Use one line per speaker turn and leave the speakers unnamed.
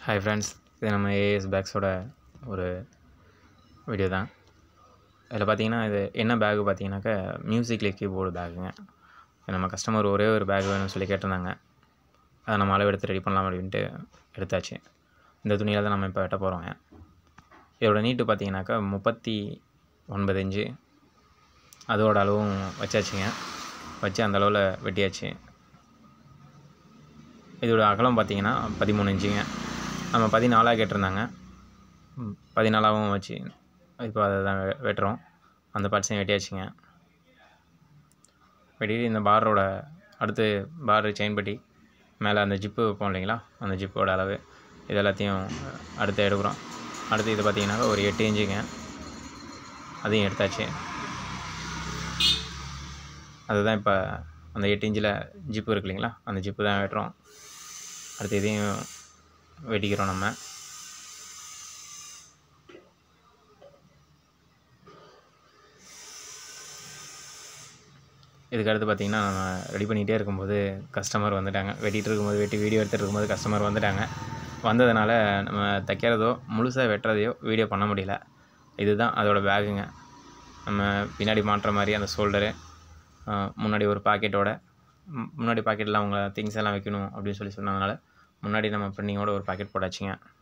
hi friends இது நம்ம as பேக்ஸோட ஒரு வீடியோ தான் இதில் பார்த்தீங்கன்னா இது என்ன பேகு பார்த்தீங்கன்னாக்கா மியூசிக்கில் கீபோர்டு பேகுங்க நம்ம கஸ்டமர் ஒரே ஒரு பேக் வேணும்னு சொல்லி கேட்டிருந்தாங்க அதை நம்ம அளவு எடுத்து ரெடி பண்ணலாம் அப்படின்ட்டு எடுத்தாச்சு இந்த துணியில் தான் நம்ம இப்போ வெட்ட போகிறோங்க இதோட நீட்டு பார்த்தீங்கன்னாக்கா முப்பத்தி ஒன்பது இன்ச்சு அதோட அளவும் வச்சாச்சுங்க வச்சு அந்த அளவில் வெட்டியாச்சு இதோட அகலம் பார்த்தீங்கன்னா பதிமூணு இன்ச்சுங்க நம்ம பதினாலாக கேட்டிருந்தாங்க ம், பதினாலாவும் வச்சு இப்போ அதை தான் வெ- வெட்டுறோம் அந்த பார்ட்ஸையும் வெட்டியாச்சுங்க வெட்டிட்டு இந்த பாரோட அடுத்து பார் செயின் பட்டி மேலே அந்த ஜிப்பு வைப்போம் இல்லைங்களா அந்த ஜிப்போட அளவு இது எல்லாத்தையும் அடுத்து எடுக்கிறோம் அடுத்து இது பார்த்தீங்கன்னாக்கா ஒரு எட்டு இன்ச்சுங்க அதையும் எடுத்தாச்சு அதுதான் இப்போ அந்த எட்டு இன்ச்சில் ஜிப்பு இருக்கு இல்லைங்களா அந்த ஜிப்பு தான் வெட்டுறோம் அடுத்து இதையும் வெட்டிக்கிறோம் நம்ம இதுக்கு அடுத்து பார்த்திங்கன்னா நம்ம ரெடி பண்ணிகிட்டே இருக்கும்போது கஸ்டமர் வந்துட்டாங்க வெட்டிகிட்டு இருக்கும்போது வெட்டி வீடியோ எடுத்துகிட்டு இருக்கும்போது கஸ்டமர் வந்துட்டாங்க வந்ததுனால நம்ம தைக்கிறதோ முழுசாக வெட்டுறதையோ வீடியோ பண்ண முடியல இதுதான் அதோட பேகுங்க நம்ம பின்னாடி மாட்டுற மாதிரி அந்த ஷோல்டரு முன்னாடி ஒரு பாக்கெட்டோட ம், முன்னாடி பாக்கெட்டில் அவங்க திங்ஸ் எல்லாம் வைக்கணும் அப்படின்னு சொல்லி சொன்னதுனால முன்னாடி நம்ம பிரிண்டிங்கோட ஒரு பாக்கெட் போட்டாச்சுங்க